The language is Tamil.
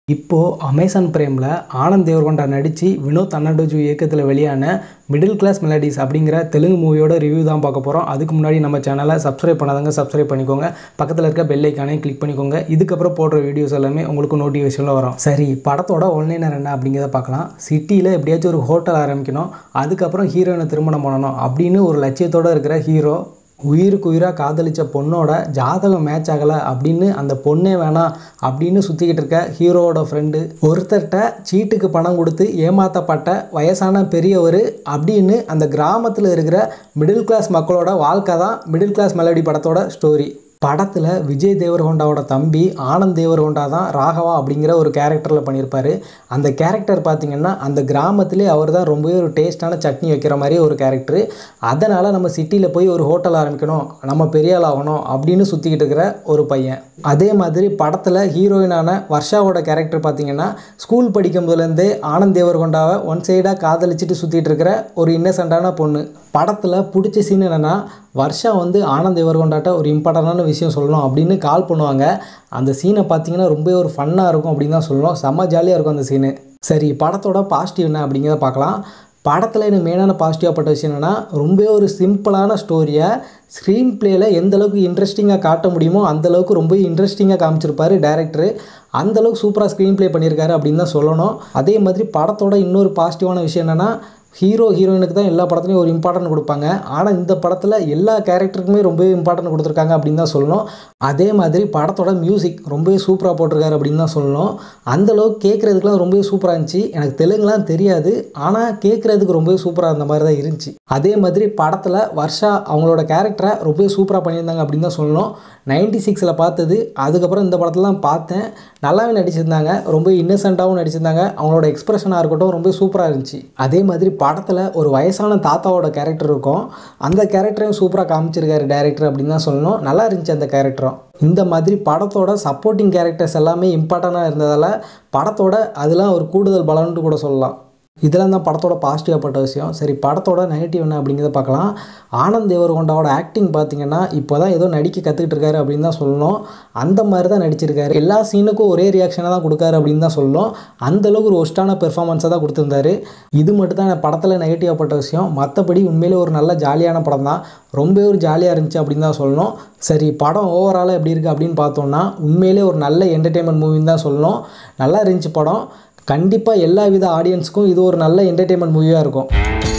இப்போது அமேசான் பிரேமில் ஆனந்த் தேவர்கொண்டா நடித்து வினோத் அண்ணாடோஜு இயக்கத்தில் வெளியான மிடில் கிளாஸ் மெலடிஸ் அப்படிங்கிற தெலுங்கு மூவியோட ரிவ்யூ தான் பார்க்க போகிறோம் அதுக்கு முன்னாடி நம்ம சேனலை சப்ஸ்கிரைப் பண்ணாதவங்க சப்ஸ்கிரைப் பண்ணிக்கோங்க பக்கத்தில் இருக்க பெல் ஐக்கானே கிளிக் பண்ணிக்கோங்க இதுக்கப்புறம் போடுற வீடியோஸ் எல்லாமே உங்களுக்கு நோட்டிஃபிகேஷனில் வரும் சரி படத்தோட ஒன்லைனர் என்ன அப்படிங்கிறத பார்க்கலாம் சிட்டியில் எப்படியாச்சும் ஒரு ஹோட்டல் ஆரம்பிக்கணும் அதுக்கப்புறம் ஹீரோயினை திருமணம் பண்ணணும் அப்படின்னு ஒரு லட்சியத்தோடு இருக்கிற ஹீரோ உயிருக்கு உயிராக காதலிச்ச பொண்ணோட ஜாதகம் மேட்ச் ஆகலை அப்படின்னு அந்த பொண்ணே வேணாம் அப்படின்னு சுற்றிக்கிட்டு இருக்க ஹீரோவோட ஃப்ரெண்டு ஒருத்தர்கிட்ட சீட்டுக்கு பணம் கொடுத்து ஏமாற்றப்பட்ட வயசான பெரியவர் அப்படின்னு அந்த கிராமத்தில் இருக்கிற மிடில் கிளாஸ் மக்களோட வாழ்க்கை தான் மிடில் கிளாஸ் மெலடி படத்தோட ஸ்டோரி படத்தில் விஜய் தேவர்கொண்டாவோட தம்பி ஆனந்த் தேவர்கொண்டா தான் ராகவா அப்படிங்கிற ஒரு கேரக்டரில் பண்ணியிருப்பார் அந்த கேரக்டர் பார்த்திங்கன்னா அந்த கிராமத்திலே அவர் தான் ரொம்பவே ஒரு டேஸ்டான சட்னி வைக்கிற மாதிரி ஒரு கேரக்டர் அதனால் நம்ம சிட்டியில் போய் ஒரு ஹோட்டல் ஆரம்பிக்கணும் நம்ம பெரிய ஆள் ஆகணும் அப்படின்னு சுற்றிக்கிட்டு இருக்கிற ஒரு பையன் அதே மாதிரி படத்தில் ஹீரோயினான வர்ஷாவோட கேரக்டர் பார்த்திங்கன்னா ஸ்கூல் படிக்கும்போதுலேருந்தே ஆனந்த் தேவர்கொண்டாவை ஒன் சைடாக காதலிச்சுட்டு சுற்றிட்டு இருக்கிற ஒரு இன்னசென்ட்டான பொண்ணு படத்தில் பிடிச்ச சீன் என்னென்னா வர்ஷா வந்து ஆனந்த் தேவர்கொண்டாட்ட ஒரு இம்பார்ட்டண்டான விஷயம் சொல்லணும் அப்படின்னு கால் பண்ணுவாங்க அந்த சீனை பார்த்தீங்கன்னா ரொம்ப ஒரு ஃபன்னாக இருக்கும் அப்படின்னு தான் சொல்லணும் செம்ம ஜாலியாக இருக்கும் அந்த சீனு சரி படத்தோட பாசிட்டிவ் என்ன அப்படிங்கிறத பார்க்கலாம் படத்தில் எனக்கு மெயினான பாசிட்டிவாக பட்ட விஷயம் என்னென்னா ரொம்ப ஒரு சிம்பிளான ஸ்டோரியை ஸ்க்ரீன் பிளேயில் எந்த அளவுக்கு இன்ட்ரெஸ்டிங்காக காட்ட முடியுமோ அந்தளவுக்கு ரொம்ப இன்ட்ரெஸ்டிங்காக காமிச்சிருப்பார் டேரக்டர் அந்தளவுக்கு சூப்பராக ஸ்க்ரீன் ப்ளே பண்ணியிருக்காரு அப்படின்னு தான் சொல்லணும் அதே மாதிரி படத்தோட இன்னொரு பாசிட்டிவான விஷயம் என்னென்னா ஹீரோ ஹீரோயினுக்கு தான் எல்லா படத்துலையும் ஒரு இம்பார்ட்டன்ட் கொடுப்பாங்க ஆனால் இந்த படத்தில் எல்லா கேரக்டருக்குமே ரொம்பவே இம்பார்ட்டன்ட் கொடுத்துருக்காங்க அப்படின்னு தான் சொல்லணும் அதே மாதிரி படத்தோட மியூசிக் ரொம்பவே சூப்பராக போட்டிருக்காரு அப்படின்னு தான் சொல்லணும் அந்தளவுக்கு கேட்குறதுக்குலாம் ரொம்பவே சூப்பராக இருந்துச்சு எனக்கு தெலுங்குலாம் தெரியாது ஆனால் கேட்குறதுக்கு ரொம்பவே சூப்பராக இருந்த மாதிரி தான் இருந்துச்சு அதே மாதிரி படத்தில் வர்ஷா அவங்களோட கேரக்டரை ரொம்பவே சூப்பராக பண்ணியிருந்தாங்க அப்படின்னு தான் சொல்லணும் நைன்டி சிக்ஸில் பார்த்தது அதுக்கப்புறம் இந்த படத்துலலாம் பார்த்தேன் நல்லாவே நடிச்சிருந்தாங்க ரொம்ப இன்னசென்ட்டாகவும் நடிச்சிருந்தாங்க அவங்களோட எக்ஸ்பிரஷனாக இருக்கட்டும் ரொம்ப சூப்பராக இருந்துச்சு அதே மாதிரி படத்தில் ஒரு வயசான தாத்தாவோட கேரக்டர் இருக்கும் அந்த கேரக்டரையும் சூப்பராக காமிச்சிருக்காரு டேரக்டர் அப்படின்னு தான் சொல்லணும் நல்லா இருந்துச்சு அந்த கேரக்டரும் இந்த மாதிரி படத்தோட சப்போர்ட்டிங் கேரக்டர்ஸ் எல்லாமே இம்பார்ட்டண்ட்டாக இருந்ததால் படத்தோட அதெல்லாம் ஒரு கூடுதல் பலன்ட்டு கூட சொல்லலாம் இதெல்லாம் தான் படத்தோட பாசிட்டிவாக பட்ட விஷயம் சரி படத்தோட நெகட்டிவ் என்ன அப்படிங்கிறத பார்க்கலாம் ஆனந்த் தேவர்கொண்டாவோட ஆக்டிங் பார்த்தீங்கன்னா இப்போ தான் ஏதோ நடிக்க கற்றுக்கிட்டு இருக்காரு அப்படின்னு தான் சொல்லணும் அந்த மாதிரி தான் நடிச்சிருக்காரு எல்லா சீனுக்கும் ஒரே ரியாக்ஷனாக தான் கொடுக்காரு அப்படின்னு தான் சொல்லணும் அந்தளவுக்கு ஒரு ஒஸ்ட்டான பெர்ஃபார்மன்ஸாக தான் கொடுத்துருந்தாரு இது மட்டும் தான் படத்தில் நெகட்டிவாக பட்ட விஷயம் மற்றபடி உண்மையிலே ஒரு நல்ல ஜாலியான படம் தான் ரொம்ப ஒரு ஜாலியாக இருந்துச்சு அப்படின்னு தான் சொல்லணும் சரி படம் ஓவராலாக எப்படி இருக்குது அப்படின்னு பார்த்தோம்னா உண்மையிலே ஒரு நல்ல என்டர்டெயின்மெண்ட் மூவின்னு தான் சொல்லணும் நல்லா இருந்துச்சு படம் கண்டிப்பாக எல்லா வித ஆடியன்ஸுக்கும் இது ஒரு நல்ல என்டர்டெயின்மெண்ட் மூவியாக இருக்கும்